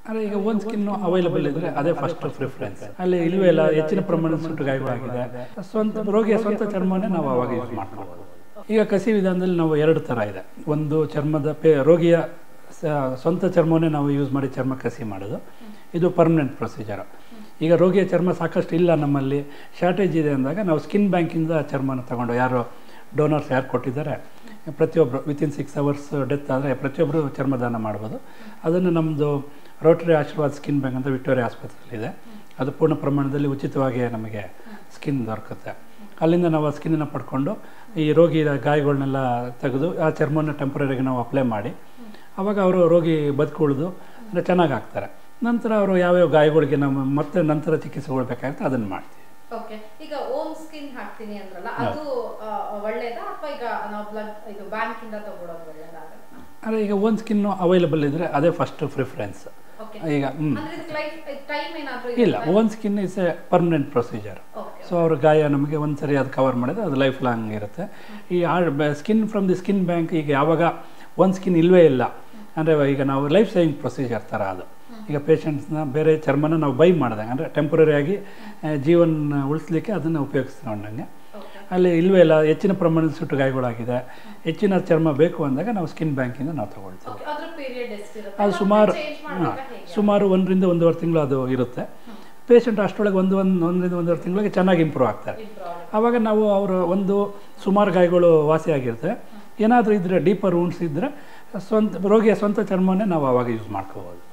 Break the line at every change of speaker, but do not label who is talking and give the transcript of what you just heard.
ಆದರೆ ಈಗ ಒಂದು ಸ್ಕಿನ್ ಅವೈಲಬಲ್ ಇದ್ರೆ ಅದೇ ಫಸ್ಟ್ ಪ್ರಿಫರೆನ್ಸ್ ಅಲ್ಲಿ ಇಲ್ವೇ ಇಲ್ಲ ಹೆಚ್ಚಿನ ಪ್ರಮಾಣದ ಸುಟ್ಟು ಗಾಯಗಳಾಗಿದೆ ಸ್ವಂತ ರೋಗಿಯ ಸ್ವಂತ ಚರ್ಮನೇ ನಾವು ಅವಾಗ ಯೂಸ್ ಮಾಡ್ಕೊಳ್ಬೋದು ಈಗ ಕಸಿ ವಿಧಾನದಲ್ಲಿ ನಾವು ಎರಡು ಥರ ಇದೆ ಒಂದು ಚರ್ಮದ ಪೇ ರೋಗಿಯ ಸ- ಸ್ವಂತ ಚರ್ಮವನ್ನೇ ನಾವು ಯೂಸ್ ಮಾಡಿ ಚರ್ಮ ಕಸಿ ಮಾಡೋದು ಇದು ಪರ್ಮನೆಂಟ್ ಪ್ರೊಸೀಜರು ಈಗ ರೋಗಿಯ ಚರ್ಮ ಸಾಕಷ್ಟು ಇಲ್ಲ ನಮ್ಮಲ್ಲಿ ಶಾರ್ಟೇಜ್ ಇದೆ ಅಂದಾಗ ನಾವು ಸ್ಕಿನ್ ಬ್ಯಾಂಕಿಂದ ಚರ್ಮನ ತಗೊಂಡು ಯಾರು ಡೋನರ್ಸ್ ಯಾರು ಕೊಟ್ಟಿದ್ದಾರೆ ಪ್ರತಿಯೊಬ್ಬರು ವಿತಿನ್ ಸಿಕ್ಸ್ ಅವರ್ಸ್ ಡೆತ್ ಆದರೆ ಪ್ರತಿಯೊಬ್ಬರು ಚರ್ಮದಾನ ಮಾಡ್ಬೋದು ಅದನ್ನು ನಮ್ಮದು ರೋಟರಿ ಆಶೀರ್ವಾದ್ ಸ್ಕಿನ್ ಬ್ಯಾಂಕ್ ಅಂತ ವಿಕ್ಟೋರಿಯಾ ಆಸ್ಪತ್ರೆಯಲ್ಲಿದೆ ಅದು ಪೂರ್ಣ ಪ್ರಮಾಣದಲ್ಲಿ ಉಚಿತವಾಗಿ ನಮಗೆ ಸ್ಕಿನ್ ದೊರಕುತ್ತೆ ಅಲ್ಲಿಂದ ನಾವು ಆ ಸ್ಕಿನ್ನನ್ನು ಪಡ್ಕೊಂಡು ಈ ರೋಗಿ ಗಾಯಗಳನ್ನೆಲ್ಲ ತೆಗೆದು ಆ ಚರ್ಮವನ್ನು ಟೆಂಪ್ರರಿಗೆ ನಾವು ಅಪ್ಲೈ ಮಾಡಿ ಆವಾಗ ಅವರು ರೋಗಿ ಬದುಕುಳಿದು ಅಂದರೆ ಚೆನ್ನಾಗಿ ಆಗ್ತಾರೆ ನಂತರ ಅವರು ಯಾವ್ಯಾವ ಗಾಯಗಳಿಗೆ ನಮ್ಮ ಮತ್ತೆ ನಂತರ ಚಿಕಿತ್ಸೆಗಳು ಬೇಕಾಗುತ್ತೆ ಅದನ್ನು ಮಾಡ್ತೀವಿ
ಓಕೆ ಈಗ ಓಮ್ ಸ್ಕಿನ್ ಹಾಕ್ತೀನಿ ಅಂದ್ರಲ್ಲ ಅದು ಆ, ಒಳ್ಳೇದಾ ಅಥವಾ ಈಗ ನಾವು ಬ್ಲಡ್ ಇದು ಬ್ಯಾಂಕ್ ಇಂದ ತಗೊಳೋದು ಒಳ್ಳೇದಾಗತ್ತಾ
ಆದರೆ ಈಗ ಒಂದು ಸ್ಕಿನ್ನು ಅವೈಲಬಲ್ ಇದ್ದರೆ ಅದೇ ಫಸ್ಟ್ ಪ್ರಿಫರೆನ್ಸ್
ಓಕೆ
ಈಗ ಹ್ಮ್.
ಅಂದ್ರೆ ಇದಕ್ಕೆ ಲೈಫ್ ಟೈಮ್ ಏನಾದ್ರೂ
ಇಲ್ಲ ಒಂದು skin is a permanent procedure
okay
so ಅವ್ರ ಗಾಯ ನಮಗೆ ಒಂದು ಸರಿ ಅದು ಕವರ್ ಮಾಡಿದ್ರೆ ಅದು ಲೈಫ್ ಲಾಂಗ್ ಇರುತ್ತೆ ಈ skin from the skin bank ಈಗ ಯಾವಾಗ ಒಂದು ಸ್ಕಿನ್ ಇಲ್ಲವೇ ಇಲ್ಲ ಅಂದರೆ ಈಗ ನಾವು ಲೈಫ್ ಸೇವಿಂಗ್ ಪ್ರೊಸೀಜರ್ ಥರ ಅದು ಈಗ ಪೇಷಂಟ್ಸ್ನ ಬೇರೆ ಚರ್ಮನ ನಾವು ಬೈ ಮಾಡ್ದಂಗೆ ಅಂದರೆ ಟೆಂಪ್ರರಿ ಆಗಿ ಆ, ಜೀವನ ಉಳಿಸ್ಲಿಕ್ಕೆ ಅದನ್ನು ಉಪಯೋಗಿಸ್ಕೊಂಡಂಗೆ
ಓಕೆ
ಅಲ್ಲಿ ಇಲ್ವೇ ಇಲ್ಲ ಹೆಚ್ಚಿನ ಪ್ರಮಾಣದ ಸುಟ್ಟು ಗಾಯಗಳಾಗಿದೆ ಹೆಚ್ಚಿನ ಚರ್ಮ ಬೇಕು ಅಂದಾಗ ನಾವು ಸ್ಕಿನ್ ಬ್ಯಾಂಕಿಂದ ನಾವು ತಗೊಳ್ತೀವಿ
ಓಕೆ ಅದ್ರ ಪೀರಿಯಡ್ ಎಷ್ಟಿರುತ್ತೆ
ಅದು ಸುಮಾರು
ಚೇಂಜ್
ಹಾಂ
ಮಾಡ್ಬೇಕಾ ಹೇಗೆ
ಸುಮಾರು ಒಂದರಿಂದ ಒಂದೂವರೆ ತಿಂಗಳು ಅದು ಇರುತ್ತೆ ಪೇಷಂಟ್ ಅಷ್ಟರೊಳಗೆ ಒಂದು ಒಂದು ಒಂದರಿಂದ ಒಂದೂವರೆ ತಿಂಗಳಿಗೆ ಚೆನ್ನಾಗಿ ಇಂಪ್ರೂವ್ ಆಗ್ತಾರೆ
ಇಂಪ್ರೂವ್
ಆವಾಗ ನಾವು ಅವರು ಒಂದು ಸುಮಾರು ಗಾಯಗಳು ವಾಸಿಯಾಗಿರುತ್ತೆ ಏನಾದರೂ ಇದ್ದರೆ ಡೀಪರ್ ವುಂಡ್ಸ್ ಇದ್ದರೆ ಸ್ವಂತ ರೋಗಿಯ ಸ್ವಂತ ಚರ್ಮವನ್ನೇ ನಾವು ಆವಾಗ ಯೂಸ್ ಮಾಡ್ಕೋಬೋದು